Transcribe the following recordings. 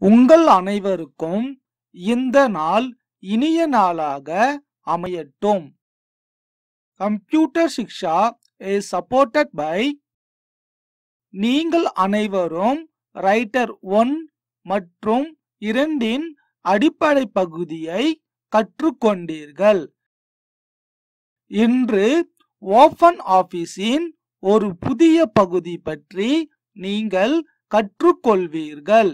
உங்கள் அனைவருக்கும் இந்த நாள் இனிய நாளாக அமையட்டும் computer Shiksha is supported by நீங்கள் அனைவரும் ரைட்டர் ஒன் மற்றும் இரண்டின் அடிப்படை பகுதியை கற்றுக்கொண்டீர்கள் இன்று ஓபன் ஆபீஸின் ஒரு புதிய பகுதி பற்றி நீங்கள் கற்றுக்கொள்வீர்கள்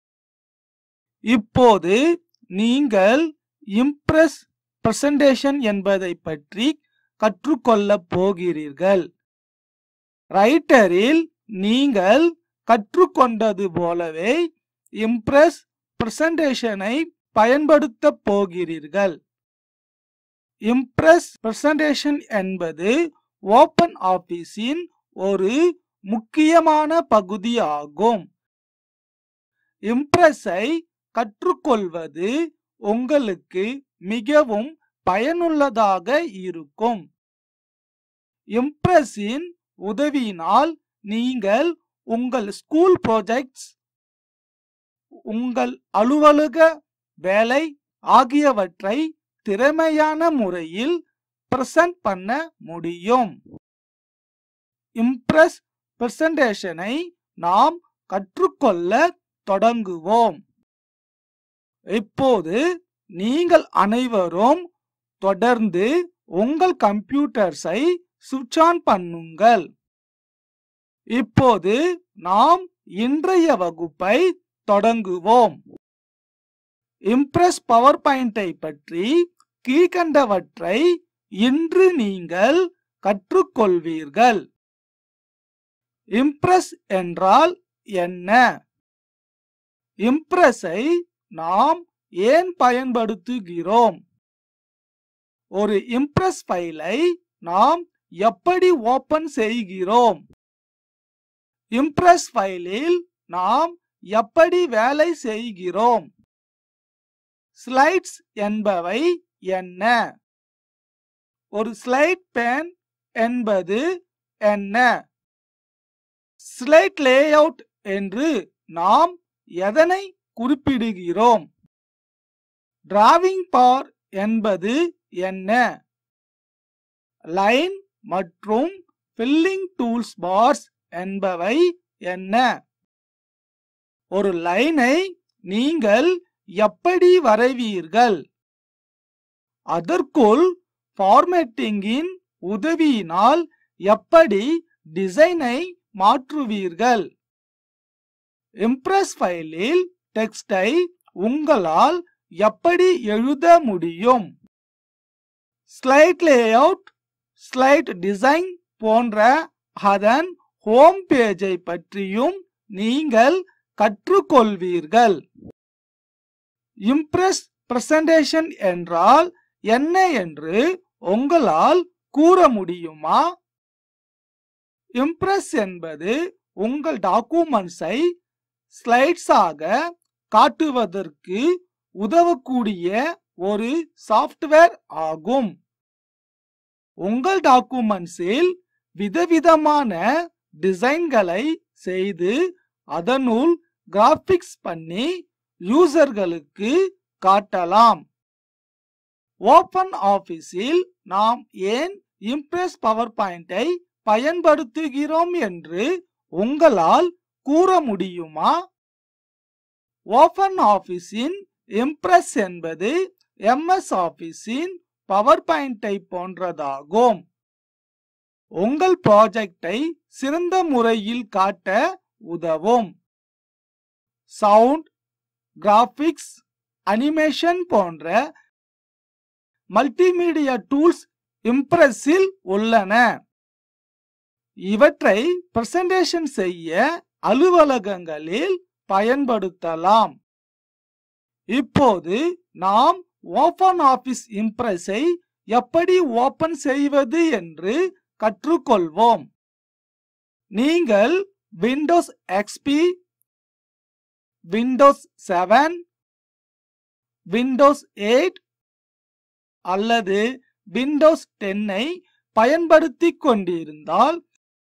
இப்போது நீங்கள் இம்ப்ரெஸ் பிரசன்டேஷன் என்பதை பற்றி கற்றுக்கொள்ளப் போகிறீர்கள் ரைட்டரில் நீங்கள் கற்றுக்கொண்டது போலவே இம்ப்ரெஸ் பிரசன்டேஷனை பயன்படுத்தப் போகிறீர்கள் இம்ப்ரெஸ் பிரசன்டேஷன் என்பது ஓபன் ஆபீஸின் ஒரு முக்கியமான பகுதியாகும் இம்ப்ரெஸ்ஸை கற்றுக்கொள்வது உங்களுக்கு மிகவும் பயனுள்ளதாக இருக்கும் இம்ப்ரெஸ்ஸின் உதவியினால் நீங்கள் உங்கள் ஸ்கூல் ப்ராஜெக்ட்ஸ் உங்கள் அலுவலக வேலை ஆகியவற்றை திறமையான முறையில் பிரசன்ட் பண்ண முடியும் இம்ப்ரெஸ் பிரசன்டேஷனை நாம் கற்றுக்கொள்ள தொடங்குவோம் இப்போது நீங்கள் அனைவரும் தொடர்ந்து உங்கள் கம்ப்யூட்டர்ஸை சுவிட்ச் ஆன் பண்ணுங்கள் இப்போது நாம் இன்றைய வகுப்பை தொடங்குவோம் இம்ப்ரெஸ் பவர் பாயிண்டை பற்றி கீழ்கண்டவற்றை இன்று நீங்கள் கற்றுக்கொள்வீர்கள் இம்ப்ரெஸ் என்றால் என்ன இம்ப்ரெஸ்ஸை நாம் ஏன் பயன்படுத்துகிறோம் ஒரு இம்ப்ரெஸ் ஃபைலை நாம் எப்படி ஓபன் செய்கிறோம் இம்ப்ரெஸ் ஃபைலில் நாம் எப்படி வேலை செய்கிறோம் ஸ்லைட்ஸ் என்பவை என்ன ஒரு ஸ்லைட் பேன் என்பது என்ன ஸ்லைட் லேஅவுட் என்று நாம் எதனை குறிப்பிடுகிறோம் டிராவிங் பார் என்பது என்ன லைன் மற்றும் ஃபில்லிங் டூல்ஸ் பார்ஸ் என்பவை என்ன ஒரு லைனை நீங்கள் எப்படி வரைவீர்கள் அதற்குள் ஃபார்மேட்டிங்கின் உதவியினால் எப்படி டிசைனை மாற்றுவீர்கள் இம்ப்ரெஸ் ஃபைலில் டெக்ஸ்டை உங்களால் எப்படி எழுத முடியும் ஸ்லைட் லேஅவுட் ஸ்லைட் டிசைன் போன்ற அதன் ஹோம் பேஜை பற்றியும் நீங்கள் கற்றுக்கொள்வீர்கள் இம்ப்ரெஸ் பிரசன்டேஷன் என்றால் என்ன என்று உங்களால் கூற முடியுமா இம்ப்ரெஸ் என்பது உங்கள் டாக்குமெண்ட்ஸை ஸ்லைட்ஸாக காட்டுவதற்கு உதவக்கூடிய ஒரு சாஃப்ட்வேர் ஆகும் உங்கள் டாக்குமெண்ட்ஸில் விதவிதமான டிசைன்களை செய்து அதனுள் கிராபிக்ஸ் பண்ணி யூசர்களுக்கு காட்டலாம் ஓபன் ஆபீஸில் நாம் ஏன் இம்ப்ரெஸ் பவர் பாயிண்டை பயன்படுத்துகிறோம் என்று உங்களால் கூற முடியுமா ஓபன் ஆபீஸின் இம்ப்ரெஸ் என்பது எம்எஸ் ஆபீஸின் பவர் பாயிண்டை போன்றதாகும் உங்கள் ப்ராஜெக்டை சிறந்த முறையில் காட்ட உதவும் சவுண்ட் கிராபிக்ஸ் அனிமேஷன் போன்ற மல்டிமீடியா டூல்ஸ் இம்ப்ரெஸ்ஸில் உள்ளன இவற்றை பிரசன்டேஷன் செய்ய அலுவலகங்களில் பயன்படுத்தலாம் இப்போது நாம் ஓபன் ஆபீஸ் இம்ப்ரெஸை எப்படி ஓபன் செய்வது என்று கற்றுக்கொள்வோம் நீங்கள் Windows XP Windows seven Windows eight அல்லது விண்டோஸ் டென்னை பயன்படுத்திக் கொண்டிருந்தால்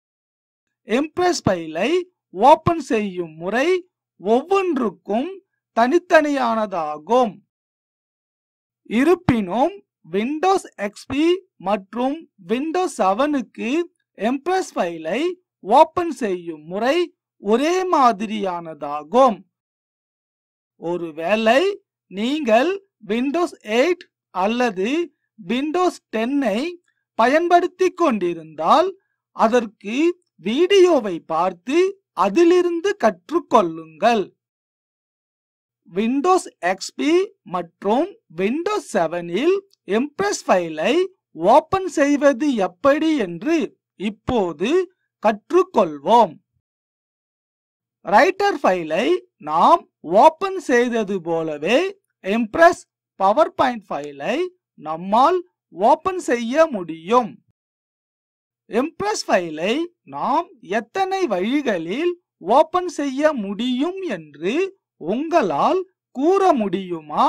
இம்ப்ரெஸ் ஃபைலை ஓபன் செய்யும் முறை ஒவ்வொன்றுக்கும் தனித்தனியானதாகும் இருப்பினும் விண்டோஸ் எக்ஸ்பி மற்றும் விண்டோஸ் செவனுக்கு எம்ப்ரஸ் ஃபைலை ஓபன் செய்யும் முறை ஒரே மாதிரியானதாகும் ஒருவேளை நீங்கள் விண்டோஸ் 8 அல்லது விண்டோஸ் 10 ஐ பயன்படுத்திக் கொண்டிருந்தால் அதற்கு வீடியோவை பார்த்து அதிலிருந்து கற்றுக்கொள்ளுங்கள் விண்டோஸ் எக்ஸ்பி மற்றும் விண்டோஸ் 7 இல் எம்ப்ரஸ் ஃபைலை ஓபன் செய்வது எப்படி என்று இப்போது கற்றுக்கொள்வோம் ரைட்டர் ஃபைலை நாம் ஓபன் செய்தது போலவே இம்ப்ரெஸ் பவர் பாயிண்ட் ஃபைலை நம்மால் ஓபன் செய்ய முடியும் இம்ப்ரெஸ் ஃபைலை நாம் எத்தனை வழிகளில் ஓபன் செய்ய முடியும் என்று உங்களால் கூற முடியுமா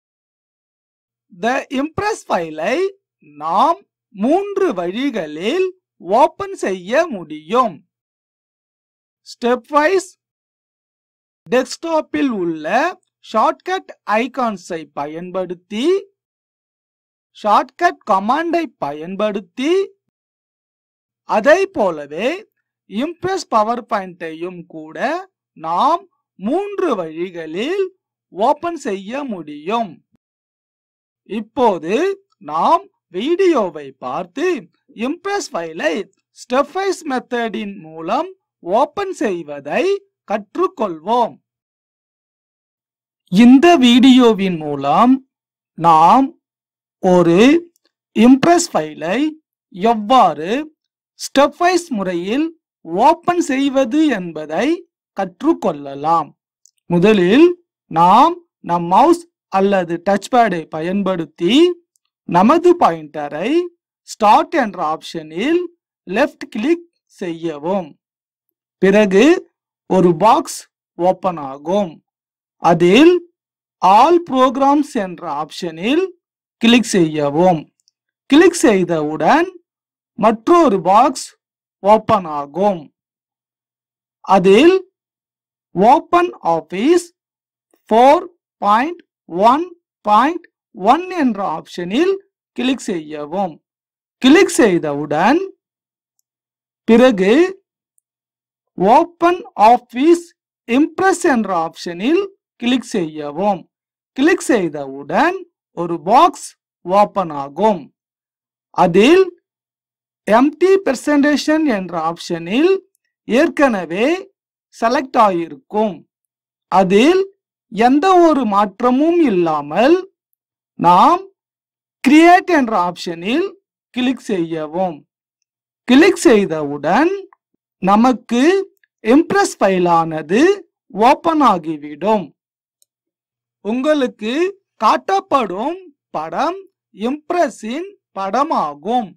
த இம்ப்ரெஸ் ஃபைலை நாம் மூன்று வழிகளில் ஓபன் செய்ய முடியும் ஸ்டெப் வைஸ் டெஸ்க்டாப்பில் உள்ள ஷார்ட்கட் ஐகான்ஸை பயன்படுத்தி ஷார்ட்கட் கமாண்டை பயன்படுத்தி அதை போலவே இம்ப்ரெஸ் பவர் பாயிண்டையும் கூட நாம் மூன்று வழிகளில் ஓபன் செய்ய முடியும் இப்போது நாம் வீடியோவை பார்த்து இம்ப்ரெஸ் ஃபைலை ஸ்டெப் வைஸ் மெத்தடின் மூலம் ஓபன் செய்வதை கற்றுக்கொள்வோம் இந்த வீடியோவின் மூலம் நாம் ஒரு இம்ப்ரெஸ் ஃபைலை எவ்வாறு ஸ்டெப் வைஸ் முறையில் ஓபன் செய்வது என்பதை கற்றுக்கொள்ளலாம் முதலில் நாம் நம் மவுஸ் அல்லது டச் பேடை பயன்படுத்தி நமது பாயிண்டரை ஸ்டார்ட் என்ற ஆப்ஷனில் லெஃப்ட் கிளிக் செய்யவும் பிறகு ஒரு பாக்ஸ் ஓபன் ஆகும் அதில் ஆல் ப்ரோக்ராம்ஸ் என்ற ஆப்ஷனில் கிளிக் செய்யவும் கிளிக் செய்தவுடன் மற்றொரு பாக்ஸ் ஓபன் ஆகும் அதில் open office four point one point one என்ற ஆப்ஷனில் கிளிக் செய்யவும் கிளிக் செய்தவுடன் பிறகு ஓபன் ஆபீஸ் இம்ப்ரெஸ் என்ற ஆப்ஷனில் கிளிக் செய்யவும் கிளிக் செய்தவுடன் ஒரு பாக்ஸ் ஓபன் ஆகும் அதில் எம்டி பிரசன்டேஷன் என்ற ஆப்ஷனில் ஏற்கனவே செலக்ட் ஆகியிருக்கும் அதில் எந்த ஒரு மாற்றமும் இல்லாமல் நாம் கிரியேட் என்ற ஆப்ஷனில் கிளிக் செய்யவும் கிளிக் செய்தவுடன் நமக்கு இம்ப்ரெஸ் ஃபைலானது ஓபன் ஆகிவிடும் உங்களுக்கு காட்டப்படும் படம் இம்ப்ரெஸின் படமாகும்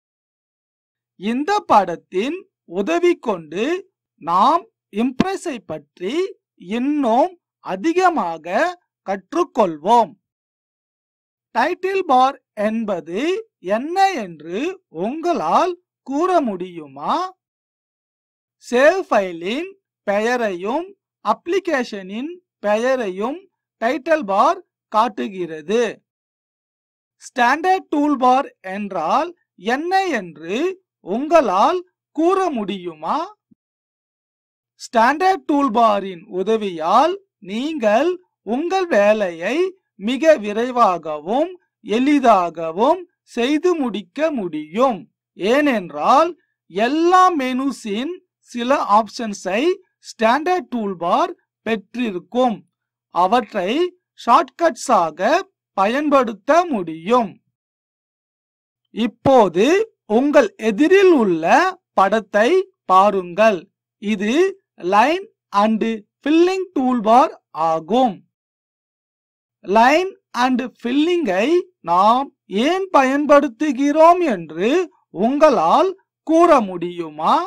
இந்த படத்தின் உதவி கொண்டு நாம் இம்ப்ரெஸை பற்றி இன்னும் அதிகமாக கற்றுக்கொள்வோம் டைட்டில் பார் என்பது என்ன என்று உங்களால் கூற முடியுமா சேவ் ஃபைலின் பெயரையும் அப்ளிகேஷனின் பெயரையும் டைட்டில் பார் காட்டுகிறது ஸ்டாண்டர்ட் டூல் பார் என்றால் என்ன என்று உங்களால் கூற முடியுமா ஸ்டாண்டர்ட் டூல்பாரின் உதவியால் நீங்கள் உங்கள் வேலையை மிக விரைவாகவும் எளிதாகவும் செய்து முடிக்க முடியும் ஏனென்றால் எல்லா மெனுஸின் சில ஆப்ஷன்ஸை ஸ்டாண்டர்ட் டூல்பார் பெற்றிருக்கும் அவற்றை ஷார்ட்கட்ஸாக பயன்படுத்த முடியும் இப்போது உங்கள் எதிரில் உள்ள படத்தை பாருங்கள் இது லைன் அண்ட் ஃபில்லிங் டூல்பார் ஆகும் லைன் அண்ட் ஃபில்லிங்கை நாம் ஏன் பயன்படுத்துகிறோம் என்று உங்களால் கூற முடியுமா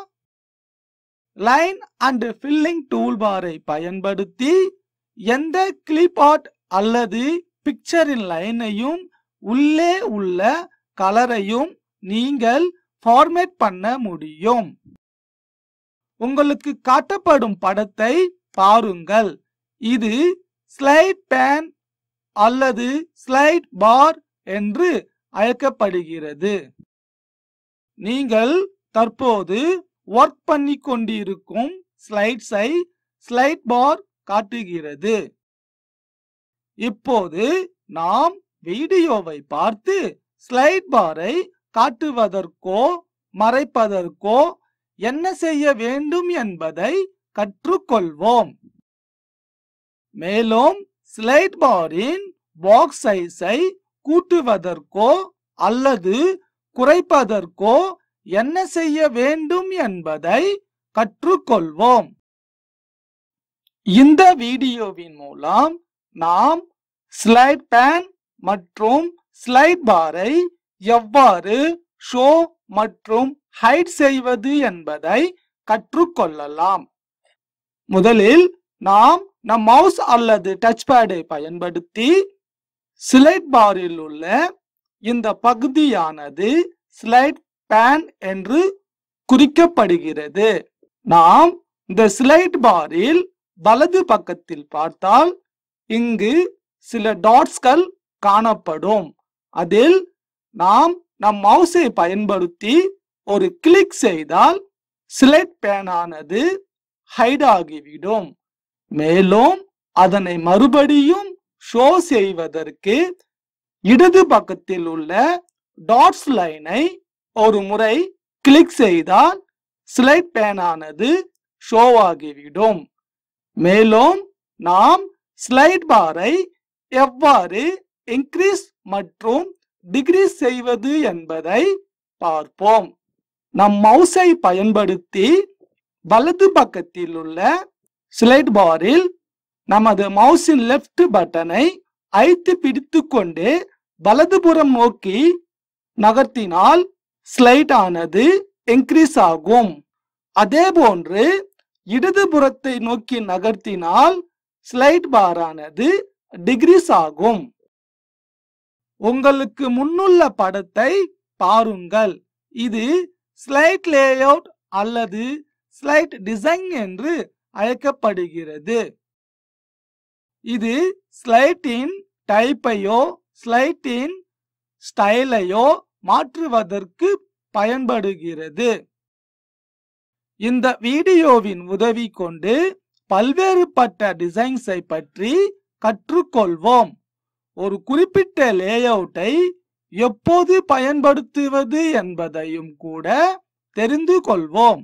லைன் அண்ட் ஃபில்லிங் டூல்பாரை பயன்படுத்தி எந்த கிளிப் ஆர்ட் அல்லது பிக்சரின் லைனையும் உள்ளே உள்ள கலரையும் நீங்கள் ஃபார்மேட் பண்ண முடியும் உங்களுக்கு காட்டப்படும் படத்தை பாருங்கள் இது ஸ்லைட் பேன் அல்லது ஸ்லைட் பார் என்று அழைக்கப்படுகிறது நீங்கள் தற்போது ஒர்க் பண்ணி கொண்டிருக்கும் ஸ்லைட்ஸை ஸ்லைட் பார் காட்டுகிறது இப்போது நாம் வீடியோவை பார்த்து ஸ்லைட் பாரை காட்டுவதற்கோ மறைப்பதற்கோ என்ன செய்ய வேண்டும் என்பதை கற்றுக்கொள்வோம் மேலும் ஸ்லைட் பாரின் பாக்ஸ் சைஸை கூட்டுவதற்கோ அல்லது குறைப்பதற்கோ என்ன செய்ய வேண்டும் என்பதை கற்றுக்கொள்வோம் இந்த வீடியோவின் மூலம் நாம் ஸ்லைட் பேன் மற்றும் ஸ்லைட் பாரை எவ்வாறு ஷோ மற்றும் ஹைட் செய்வது என்பதை கற்றுக்கொள்ளலாம் முதலில் நாம் நம் மவுஸ் அல்லது டச் பேடை பயன்படுத்தி ஸ்லைட் பாரில் உள்ள இந்த பகுதியானது ஸ்லைட் பேன் என்று குறிக்கப்படுகிறது நாம் இந்த ஸ்லைட் பாரில் வலது பக்கத்தில் பார்த்தால் இங்கு சில டாட்ஸ்கள் காணப்படும் அதில் நாம் நம் மவுஸை பயன்படுத்தி ஒரு கிளிக் செய்தால் ஸ்லைட் பேனானது ஹைட் ஆகிவிடும் மேலும் அதனை மறுபடியும் ஷோ செய்வதற்கு இடது பக்கத்தில் உள்ள டாட்ஸ் லைனை ஒரு முறை கிளிக் செய்தால் ஸ்லைட் பேனானது ஷோ ஆகிவிடும் மேலும் நாம் ஸ்லைட் பாரை எவ்வாறு இன்க்ரீஸ் மற்றும் டிக்ரீஸ் செய்வது என்பதை பார்ப்போம் நம் மவுஸை பயன்படுத்தி வலது பக்கத்தில் உள்ள ஸ்லைட் பாரில் நமது மவுஸின் லெஃப்ட் பட்டனை அழுத்தி பிடித்து கொண்டு வலதுபுறம் நோக்கி நகர்த்தினால் ஸ்லைட் ஆனது இன்க்ரீஸ் ஆகும் அதே போன்று இடதுபுறத்தை நோக்கி நகர்த்தினால் ஸ்லைட் பாரானது டிக்ரீஸ் ஆகும் உங்களுக்கு முன்னுள்ள படத்தை பாருங்கள் இது ஸ்லைட் லேஅவுட் அல்லது ஸ்லைட் டிசைன் என்று அழைக்கப்படுகிறது இது ஸ்லைட்டின் டைப்பையோ ஸ்லைட்டின் ஸ்டைலையோ மாற்றுவதற்கு பயன்படுகிறது இந்த வீடியோவின் உதவி கொண்டு பல்வேறுபட்ட டிசைன்ஸை பற்றி கற்றுக்கொள்வோம் ஒரு குறிப்பிட்ட லேஅவுட்டை எப்போது பயன்படுத்துவது என்பதையும் கூட தெரிந்து கொள்வோம்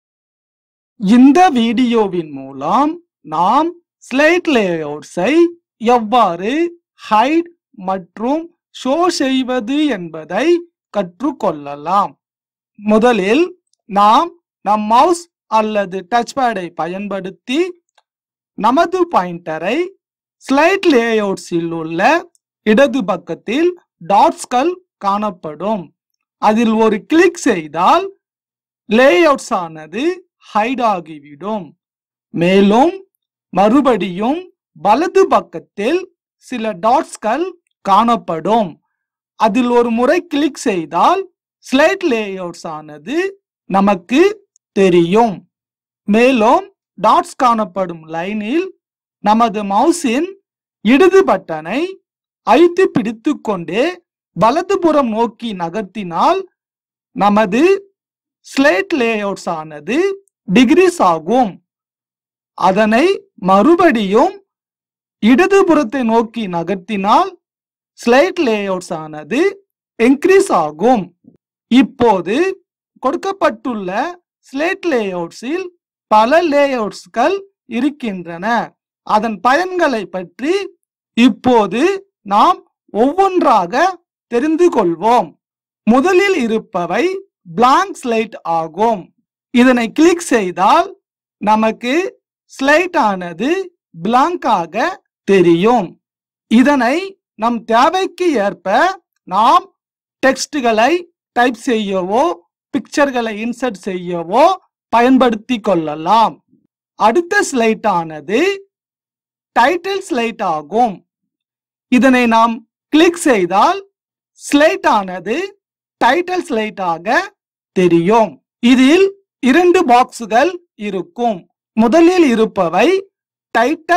இந்த வீடியோவின் மூலம் நாம் ஸ்லைட் லேஅவுட்ஸை எவ்வாறு ஹைட் மற்றும் ஷோ செய்வது என்பதை கற்றுக்கொள்ளலாம் முதலில் நாம் நம் மவுஸ் அல்லது டச் பேடை பயன்படுத்தி நமது பாயிண்டரை ஸ்லைட் லேஅவுட்ஸில் உள்ள இடது பக்கத்தில் டாட்ஸ்கள் காணப்படும் அதில் ஒரு கிளிக் செய்தால் லேஅவுட்ஸ் ஆனது ஹைட் ஆகிவிடும் மேலும் மறுபடியும் வலது பக்கத்தில் சில டாட்ஸ்கள் காணப்படும் அதில் ஒரு முறை கிளிக் செய்தால் ஸ்லைட் லேஅவுட்ஸ் ஆனது நமக்கு தெரியும் மேலும் டாட்ஸ் காணப்படும் லைனில் நமது மவுஸின் இடது பட்டனை அழுத்தி பிடித்து கொண்டே வலதுபுறம் நோக்கி நகர்த்தினால் நமது ஸ்லேட் லேஅவுட்ஸ் ஆனது டிகிரிஸ் ஆகும் அதனை மறுபடியும் இடதுபுறத்தை நோக்கி நகர்த்தினால் ஸ்லைட் லேஅவுட்ஸ் ஆனது இன்க்ரீஸ் ஆகும் இப்போது கொடுக்கப்பட்டுள்ள ஸ்லேட் லேஅவுட்ஸில் பல லேஅவுட்ஸ்கள் இருக்கின்றன அதன் பயன்களை பற்றி இப்போது நாம் ஒவ்வொன்றாக தெரிந்து கொள்வோம் முதலில் இருப்பவை blank ஸ்லைட் ஆகும் இதனை கிளிக் செய்தால் நமக்கு ஸ்லைட் ஆனது blank ஆக தெரியும் இதனை நம் தேவைக்கு ஏற்ப நாம் டெக்ஸ்ட்களை டைப் செய்யவோ பிக்சர்களை இன்சர்ட் செய்யவோ பயன்படுத்தி கொள்ளலாம் அடுத்த ஸ்லைட் ஆனது டைட்டில் ஸ்லைட் ஆகும் இதனை நாம் கிளிக் செய்தால் ஸ்லைட் ஆனது டைட்டில் ஸ்லைட் ஆக தெரியும் இதில் இரண்டு பாக்ஸ்கள் இருக்கும் முதலில் இருப்பவை டைட்டில்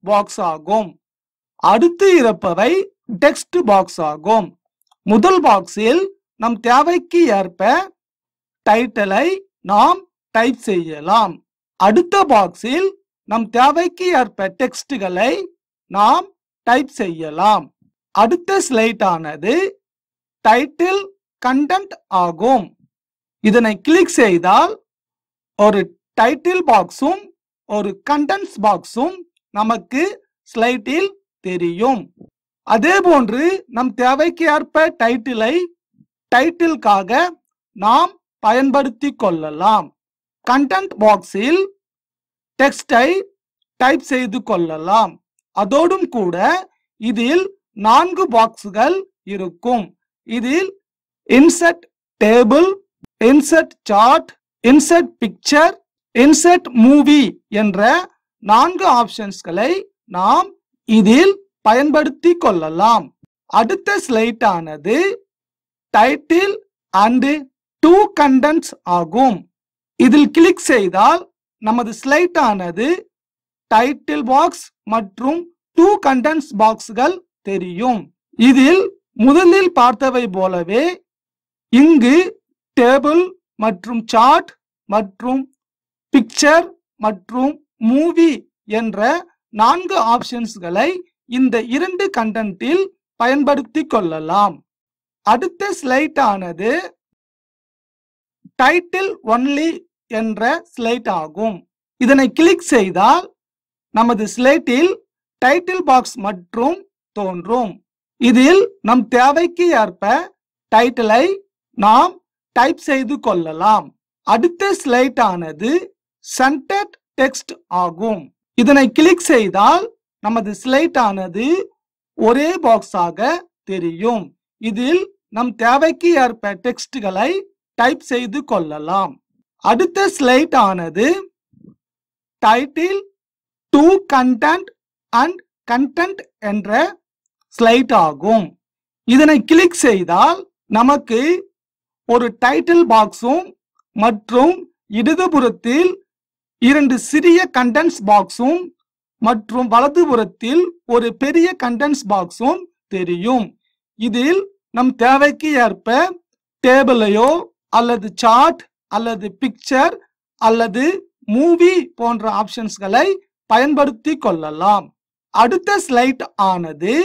பாக்ஸ் ஆகும் அடுத்து இருப்பவை டெக்ஸ்ட் பாக்ஸ் ஆகும் முதல் பாக்ஸில் நம் தேவைக்கு ஏற்ப டைட்டிலை நாம் டைப் செய்யலாம் அடுத்த பாக்ஸில் நம் தேவைக்கு ஏற்ப டெக்ஸ்டுகளை நாம் டைப் செய்யலாம் அடுத்த ஸ்லைட் ஆனது டைட்டில் கண்டென்ட் ஆகும் இதனை கிளிக் செய்தால் ஒரு டைட்டில் பாக்ஸும் ஒரு கண்டென்ட்ஸ் பாக்ஸும் நமக்கு ஸ்லைட்டில் தெரியும் அதே போன்று நம் தேவைக்கு ஏற்ப டைட்டிலை டைட்டிலுக்காக நாம் பயன்படுத்தி கொள்ளலாம் கண்டென்ட் பாக்ஸில் டெக்ஸ்டை டைப் செய்து கொள்ளலாம் அதோடும் கூட இதில் நான்கு பாக்ஸ்கள் இருக்கும் இதில் insert table insert chart insert picture insert movie என்ற நான்கு ஆப்ஷன்ஸ்களை நாம் இதில் பயன்படுத்தி கொள்ளலாம் அடுத்த ஸ்லைட் ஆனது டைட்டில் அண்ட் டூ கண்டென்ட்ஸ் ஆகும் இதில் கிளிக் செய்தால் நமது ஸ்லைட் ஆனது டைட்டில் பாக்ஸ் மற்றும் டூ கண்டென்ட்ஸ் பாக்ஸ்கள் தெரியும் இதில் முதலில் பார்த்தவை போலவே இங்கு டேபிள் மற்றும் சார்ட் மற்றும் பிக்சர் மற்றும் மூவி என்ற நான்கு ஆப்ஷன்ஸ்களை இந்த இரண்டு கண்டென்ட்டில் பயன்படுத்தி கொள்ளலாம் அடுத்த ஸ்லைட் ஆனது டைட்டில் ஒன்லி என்ற ஸ்லைட் ஆகும் இதனை கிளிக் செய்தால் நமது ஸ்லைட்டில் டைட்டில் பாக்ஸ் மற்றும் தோன்றும் இதில் நம் தேவைக்கு ஏற்ப டைட்டிலை நாம் டைப் செய்து கொள்ளலாம் அடுத்த ஸ்லைட் ஆனது சென்டர்ட் டெக்ஸ்ட் ஆகும் இதனை கிளிக் செய்தால் நமது ஸ்லைட் ஆனது ஒரே பாக்ஸாக தெரியும் இதில் நம் தேவைக்கு ஏற்ப டெக்ஸ்ட்களை டைப் செய்து கொள்ளலாம் அடுத்த ஸ்லைட் ஆனது title two content and content என்ற ஸ்லைட் ஆகும் இதனை கிளிக் செய்தால் நமக்கு ஒரு டைட்டில் பாக்ஸும் மற்றும் இடதுபுறத்தில் இரண்டு சிறிய கண்டென்ட்ஸ் பாக்ஸும் மற்றும் வலதுபுறத்தில் ஒரு பெரிய கண்டென்ட்ஸ் பாக்ஸும் தெரியும் இதில் நம் தேவைக்கு ஏற்ப டேபிளையோ அல்லது சார்ட் அல்லது பிக்சர் அல்லது மூவி போன்ற ஆப்ஷன்ஸ்களை பயன்படுத்தி கொள்ளலாம் அடுத்த ஸ்லைட் ஆனது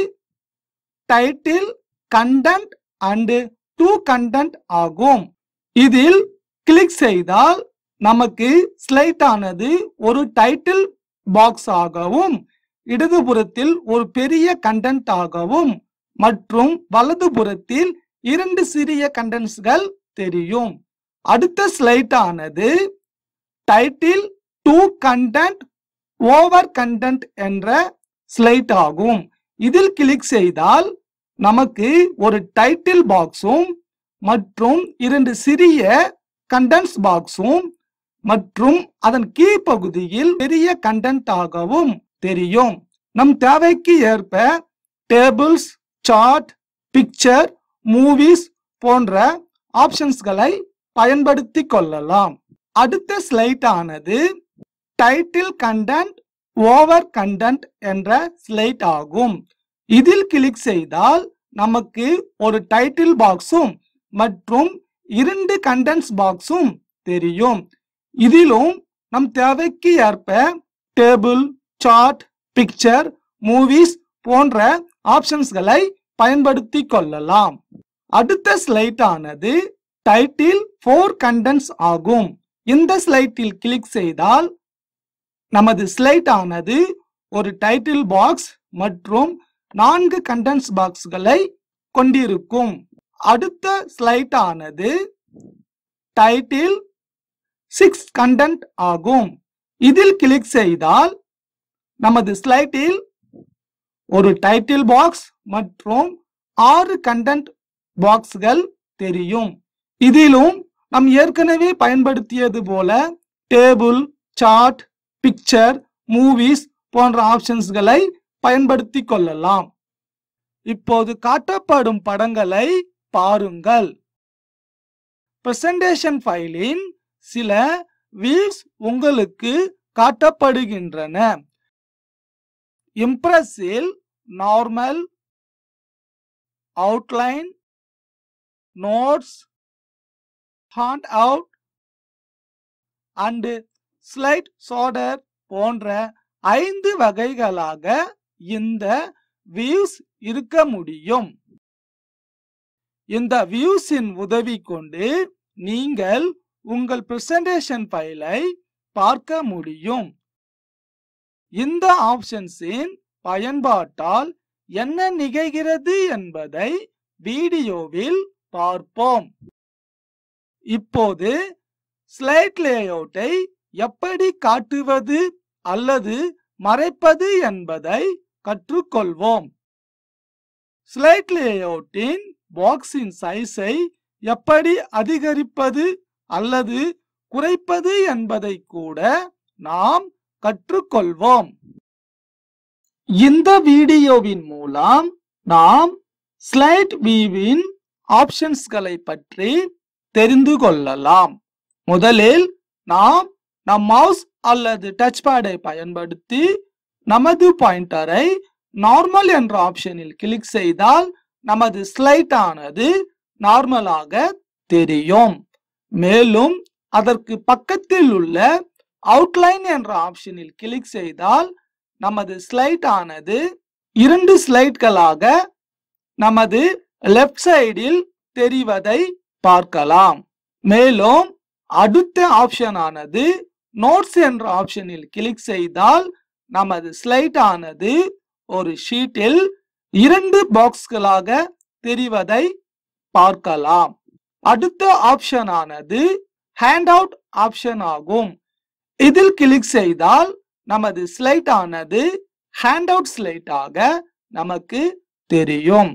title content and two content ஆகும் இதில் கிளிக் செய்தால் நமக்கு ஸ்லைட் ஆனது ஒரு டைட்டில் பாக்ஸ் ஆகவும் இடதுபுறத்தில் ஒரு பெரிய கண்டென்ட் ஆகவும் மற்றும் வலதுபுறத்தில் இரண்டு சிறிய கண்டென்ட்ஸ்கள் தெரியும் அடுத்த ஸ்லைட் ஆனது title two content over content என்ற ஸ்லைட் ஆகும் இதில் கிளிக் செய்தால் நமக்கு ஒரு டைட்டில் பாக்ஸும் மற்றும் இரண்டு சிறிய கண்டென்ட்ஸ் பாக்ஸும் மற்றும் அதன் கீழ்ப்பகுதியில் பெரிய கண்டென்ட் ஆகவும் தெரியும் நம் தேவைக்கு ஏற்ப டேபிள்ஸ் சார்ட் பிக்சர் மூவிஸ் போன்ற ஆப்ஷன்ஸ்களை பயன்படுத்தி கொள்ளலாம் அடுத்த ஸ்லைட் ஆனது டைட்டில் கண்டென்ட் ஓவர் கண்டென்ட் என்ற ஸ்லைட் ஆகும் இதில் கிளிக் செய்தால் நமக்கு ஒரு டைட்டில் பாக்ஸும் மற்றும் இரண்டு கண்டென்ட்ஸ் பாக்ஸும் தெரியும் இதிலும் நம் தேவைக்கு ஏற்ப டேபிள் சார்ட் பிக்சர் மூவிஸ் போன்ற ஆப்ஷன்ஸ்களை பயன்படுத்தி கொள்ளலாம் அடுத்த ஸ்லைட் ஆனது டைட்டில் ஃபோர் கண்டென்ட்ஸ் ஆகும் இந்த ஸ்லைட்டில் கிளிக் செய்தால் நமது ஸ்லைட் ஆனது ஒரு டைட்டில் பாக்ஸ் மற்றும் நான்கு கண்டென்ட்ஸ் பாக்ஸ்களை கொண்டிருக்கும் அடுத்த ஸ்லைட் ஆனது டைட்டில் சிக்ஸ் கண்டென்ட் ஆகும் இதில் கிளிக் செய்தால் நமது ஸ்லைட்டில் ஒரு டைட்டில் பாக்ஸ் மற்றும் ஆறு கண்டென்ட் பாக்ஸ்கள் தெரியும் இதிலும் நாம் ஏற்கனவே பயன்படுத்தியது போல டேபிள் சார்ட் பிக்சர் மூவிஸ் போன்ற ஆப்ஷன்ஸ்களை பயன்படுத்தி கொள்ளலாம் இப்போது காட்டப்படும் படங்களை பாருங்கள் பிரசன்டேஷன் ஃபைலின் சில வியூஸ் உங்களுக்கு காட்டப்படுகின்றன இம்ப்ரெஸ்ஸில் normal outline notes handout and slide sorter போன்ற ஐந்து வகைகளாக இந்த வியூஸ் இருக்க முடியும் இந்த வியூஸின் உதவி கொண்டு நீங்கள் உங்கள் பிரசன்டேஷன் ஃபைலை பார்க்க முடியும் இந்த ஆப்ஷன்ஸின் பயன்பாட்டால் என்ன நிகழ்கிறது என்பதை வீடியோவில் பார்ப்போம் இப்போது ஸ்லைட் லேஅவுட்டை எப்படி காட்டுவது அல்லது மறைப்பது என்பதை கற்றுக்கொள்வோம் ஸ்லைட் லேஅவுட்டின் பாக்ஸின் சைஸை எப்படி அதிகரிப்பது அல்லது குறைப்பது என்பதை கூட நாம் கற்றுக்கொள்வோம் இந்த வீடியோவின் மூலம் நாம் ஸ்லைட் வியூவின் ஆப்ஷன்ஸ்களை பற்றி தெரிந்து கொள்ளலாம் முதலில் நாம் நம் மவுஸ் அல்லது டச் பேடை பயன்படுத்தி நமது பாயிண்டரை நார்மல் என்ற ஆப்ஷனில் கிளிக் செய்தால் நமது ஸ்லைட் ஆனது நார்மலாக தெரியும் மேலும் அதற்கு பக்கத்தில் உள்ள அவுட்லைன் என்ற ஆப்ஷனில் கிளிக் செய்தால் நமது ஸ்லைட் ஆனது இரண்டு ஸ்லைட்களாக நமது லெஃப்ட் சைடில் தெரிவதை பார்க்கலாம் மேலும் அடுத்த ஆப்ஷன் ஆனது நோட்ஸ் என்ற ஆப்ஷனில் கிளிக் செய்தால் நமது ஸ்லைட் ஆனது ஒரு ஷீட்டில் இரண்டு பாக்ஸ்களாக தெரிவதை பார்க்கலாம் அடுத்த ஆப்ஷன் ஆனது ஹேண்ட் அவுட் ஆப்ஷன் ஆகும் இதில் கிளிக் செய்தால் நமது ஸ்லைட் ஆனது ஹேண்ட் அவுட் ஸ்லைட்டாக நமக்கு தெரியும்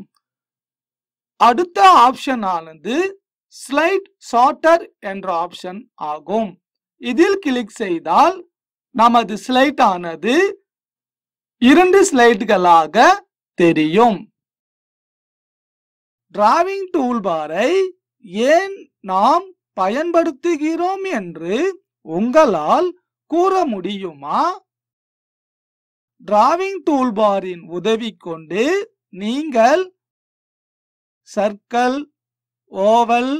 அடுத்த ஆப்ஷன் ஆனது ஸ்லைட் ஷார்ட்டர் என்ற ஆப்ஷன் ஆகும் இதில் கிளிக் செய்தால் நமது ஸ்லைட் ஆனது இரண்டு ஸ்லைட்களாக தெரியும் டிராவிங் டூல்பாரை ஏன் நாம் பயன்படுத்துகிறோம் என்று உங்களால் கூற முடியுமா டிராவிங் டூல்பாரின் உதவி கொண்டு நீங்கள் சர்க்கிள் ஓவல்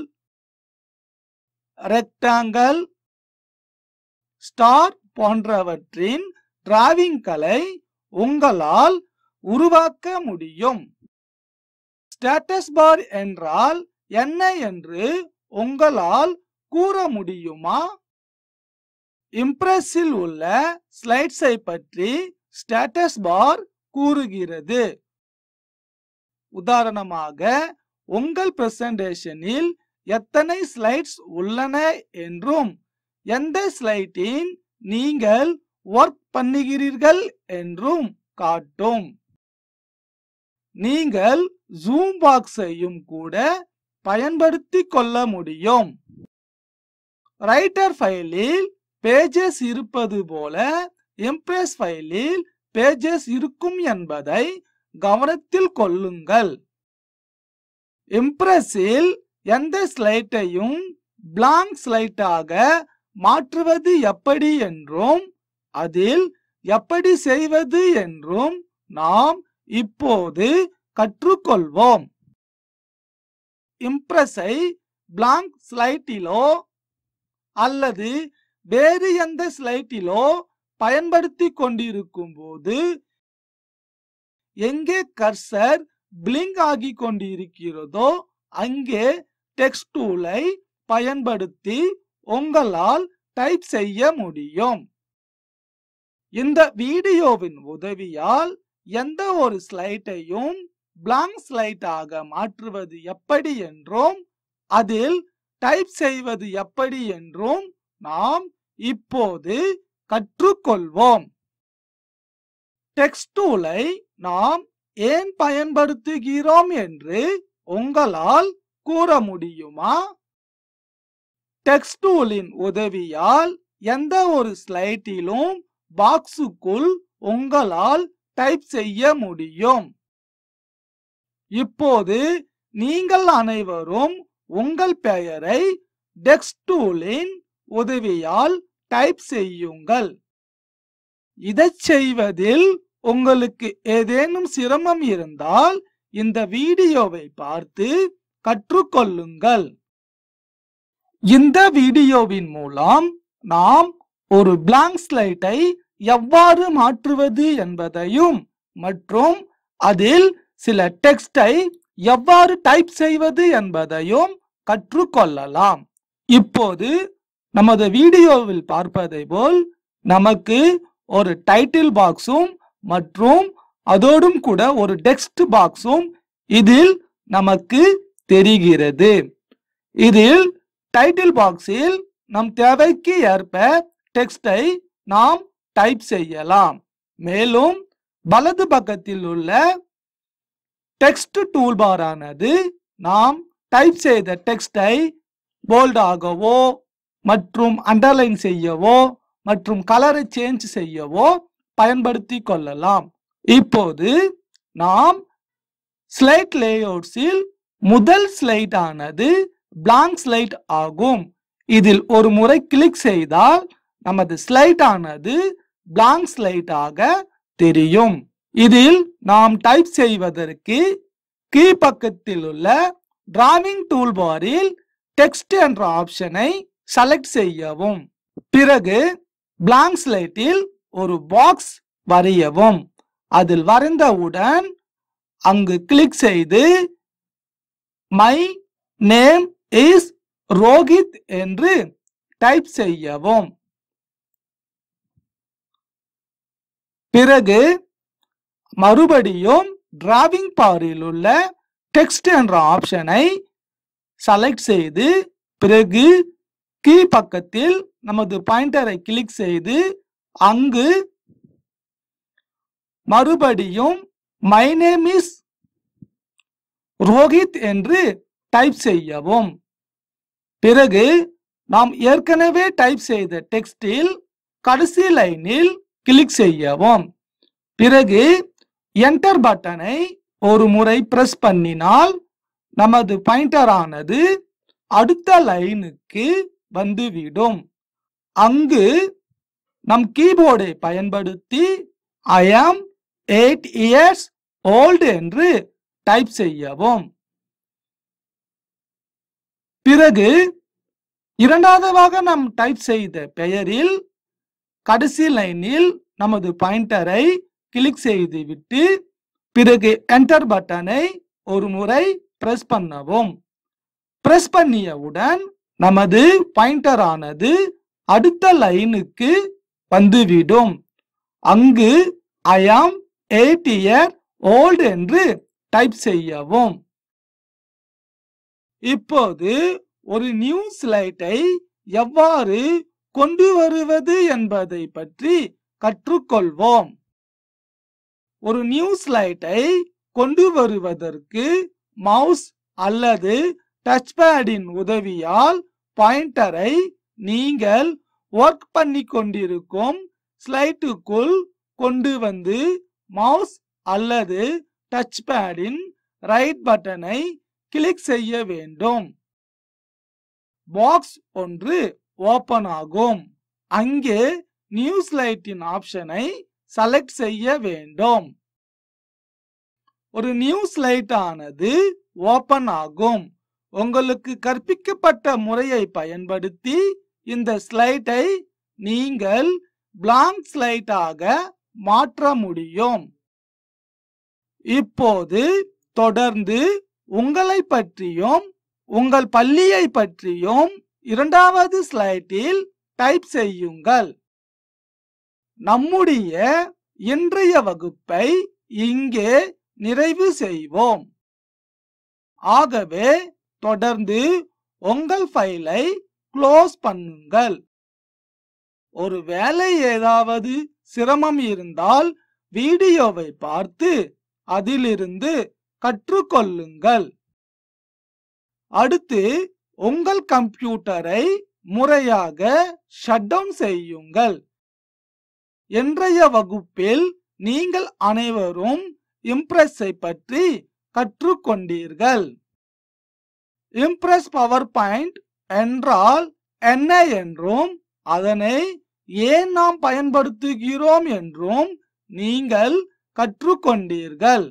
ரெக்டாங்கிள் ஸ்டார் போன்றவற்றின் டிராவிங்களை உங்களால் உருவாக்க முடியும் ஸ்டேட்டஸ் பார் என்றால் என்ன என்று உங்களால் கூற முடியுமா இம்ப்ரெஸ்ஸில் உள்ள ஸ்லைட்ஸை பற்றி ஸ்டேட்டஸ் பார் கூறுகிறது உதாரணமாக உங்கள் பிரசன்டேஷனில் எத்தனை ஸ்லைட்ஸ் உள்ளன என்றும் எந்த ஸ்லைட்டின் நீங்கள் ஒர்க் பண்ணுகிறீர்கள் என்றும் காட்டும் நீங்கள் ஜூம் பாக்ஸையும் கூட பயன்படுத்தி கொள்ள முடியும் ரைட்டர் ஃபைலில் பேஜஸ் இருப்பது போல இம்ப்ரெஸ் ஃபைலில் பேஜஸ் இருக்கும் என்பதை கவனத்தில் கொள்ளுங்கள் இம்ப்ரெஸ்ஸில் எந்த ஸ்லைட்டையும் பிளாங்க் ஸ்லைட்டாக மாற்றுவது எப்படி என்றும் அதில் எப்படி செய்வது என்றும் நாம் இப்போது கற்றுக்கொள்வோம் இம்ப்ரெஸை பிளாங்க் ஸ்லைட்டிலோ அல்லது வேறு எந்த ஸ்லைட்டிலோ பயன்படுத்தி கொண்டிருக்கும் போது எங்கே கர்சர் பிளிங்க் ஆகி கொண்டிருக்கிறதோ அங்கே டெக்ஸ்ட் டூலை பயன்படுத்தி உங்களால் டைப் செய்ய முடியும் இந்த வீடியோவின் உதவியால் எந்த ஒரு ஸ்லைட்டையும் பிளாங்க் ஸ்லைட்டாக மாற்றுவது எப்படி என்றும் அதில் டைப் செய்வது எப்படி என்றும் நாம் இப்போது கற்றுக்கொள்வோம் டெக்ஸ்ட் டூலை நாம் ஏன் பயன்படுத்துகிறோம் என்று உங்களால் கூற முடியுமா டெக்ஸ்ட் டூலின் உதவியால் எந்த ஒரு ஸ்லைட்டிலும் பாக்ஸுக்குள் உங்களால் டைப் செய்ய முடியும் இப்போது நீங்கள் அனைவரும் உங்கள் பெயரை டெக்ஸ்ட் டூலின் உதவியால் டைப் செய்யுங்கள் இதைச் செய்வதில் உங்களுக்கு ஏதேனும் சிரமம் இருந்தால் இந்த வீடியோவை பார்த்து கற்றுக்கொள்ளுங்கள் இந்த வீடியோவின் மூலம் நாம் ஒரு blank ஸ்லைட்டை எவ்வாறு மாற்றுவது என்பதையும் மற்றும் அதில் சில டெக்ஸ்டை எவ்வாறு டைப் செய்வது என்பதையும் கற்றுக்கொள்ளலாம் இப்போது நமது வீடியோவில் பார்ப்பதை போல் நமக்கு ஒரு டைட்டில் பாக்ஸும் மற்றும் அதோடும் கூட ஒரு டெக்ஸ்ட் பாக்ஸும் இதில் நமக்கு தெரிகிறது இதில் டைட்டில் பாக்ஸில் நம் தேவைக்கு ஏற்ப டெக்ஸ்டை நாம் டைப் செய்யலாம் மேலும் வலது பக்கத்தில் உள்ள டெக்ஸ்ட் டூல்பாரானது நாம் டைப் செய்த டெக்ஸ்டை போல்டாகவோ மற்றும் அண்டர்லைன் செய்யவோ மற்றும் கலரை சேஞ்ச் செய்யவோ பயன்படுத்தி கொள்ளலாம் இப்போது நாம் ஸ்லைட் லேஅவுட்ஸில் முதல் ஸ்லைட் ஆனது blank ஸ்லைட் ஆகும் இதில் ஒரு முறை கிளிக் செய்தால் நமது ஸ்லைட் ஆனது blank ஸ்லைட் ஆக தெரியும் இதில் நாம் டைப் செய்வதற்கு கீழ் பக்கத்தில் உள்ள டிராவிங் டூல்பாரில் டெக்ஸ்ட் என்ற ஆப்ஷனை செலக்ட் செய்யவும் பிறகு blank ஸ்லைட்டில் ஒரு பாக்ஸ் வரையவும் அதில் வரைந்தவுடன் அங்கு கிளிக் செய்து மை நேம் இஸ் ரோஹித் என்று டைப் செய்யவும் பிறகு மறுபடியும் டிராவிங் பாரில் உள்ள டெக்ஸ்ட் என்ற ஆப்ஷனை செலக்ட் செய்து பிறகு கீ பக்கத்தில் நமது பாயிண்டரை கிளிக் செய்து அங்கு மறுபடியும் மை நேம் இஸ் ரோஹித் என்று டைப் செய்யவும் பிறகு நாம் ஏற்கனவே டைப் செய்த டெக்ஸ்டில் கடைசி லைனில் கிளிக் செய்யவும் பிறகு என்டர் பட்டனை ஒரு முறை பிரஸ் பண்ணினால் நமது பாயிண்டரானது அடுத்த லைனுக்கு வந்துவிடும் அங்கு நம் கீபோர்டை பயன்படுத்தி I am eight years old என்று டைப் செய்யவும் பிறகு இரண்டாவதாக நாம் டைப் செய்த பெயரில் கடைசி லைனில் நமது பாயிண்டரை கிளிக் செய்துவிட்டு பிறகு என்டர் பட்டனை ஒரு முறை பிரஸ் பண்ணவும் பிரஸ் பண்ணியவுடன் நமது பாயிண்டர் ஆனது அடுத்த லைனுக்கு வந்துவிடும் அங்கு I am eight year old என்று டைப் செய்யவும் இப்போது ஒரு நியூ ஸ்லைட்டை எவ்வாறு கொண்டு வருவது என்பதை பற்றி கற்றுக்கொள்வோம் ஒரு நியூ ஸ்லைட்டை கொண்டு வருவதற்கு மவுஸ் அல்லது டச் பேடின் உதவியால் பாயிண்டரை நீங்கள் ஒர்க் பண்ணி கொண்டிருக்கும் ஸ்லைட்டுக்குள் கொண்டு வந்து மவுஸ் அல்லது டச் பேடின் ரைட் பட்டனை கிளிக் செய்ய வேண்டும் பாக்ஸ் ஒன்று ஓபன் ஆகும் அங்கே நியூ ஸ்லைட்டின் ஆப்ஷனை செலக்ட் செய்ய வேண்டும் ஒரு நியூ ஸ்லைட் ஆனது ஓபன் ஆகும் உங்களுக்கு கற்பிக்கப்பட்ட முறையை பயன்படுத்தி இந்த ஸ்லைட்டை நீங்கள் பிளாங்க் ஸ்லைட்டாக மாற்ற முடியும் இப்போது தொடர்ந்து உங்களை பற்றியும் உங்கள் பள்ளியை பற்றியும் இரண்டாவது ஸ்லைட்டில் டைப் செய்யுங்கள் நம்முடைய இன்றைய வகுப்பை இங்கே நிறைவு செய்வோம் ஆகவே தொடர்ந்து உங்கள் ஃபைலை க்ளோஸ் பண்ணுங்கள் ஒருவேளை ஏதாவது சிரமம் இருந்தால் வீடியோவை பார்த்து அதிலிருந்து கற்றுக்கொள்ளுங்கள் அடுத்து உங்கள் கம்ப்யூட்டரை முறையாக ஷட் டவுன் செய்யுங்கள் இன்றைய வகுப்பில் நீங்கள் அனைவரும் இம்ப்ரெஸ்ஸை பற்றி கற்றுக்கொண்டீர்கள் இம்ப்ரெஸ் பவர் பாயிண்ட் என்றால் என்ன என்றும் அதனை ஏன் நாம் பயன்படுத்துகிறோம் என்றும் நீங்கள் கற்றுக்கொண்டீர்கள்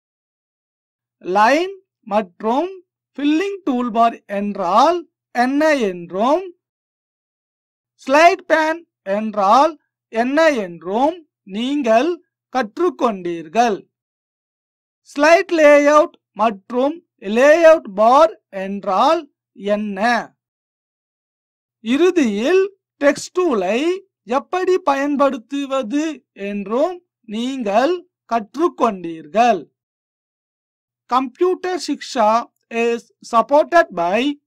லைன் மற்றும் ஃபில்லிங் டூல்பார் என்றால் என்ன என்றும் ஸ்லைட் பேன் என்றால் என்ன என்றும் நீங்கள் கற்றுக்கொண்டீர்கள் ஸ்லைட் லேஅவுட் மற்றும் லேஅவுட் பார் என்றால் என்ன இறுதியில் டெக்ஸ்ட் டூலை எப்படி பயன்படுத்துவது என்றும் நீங்கள் கற்றுக்கொண்டீர்கள் computer Shiksha is supported by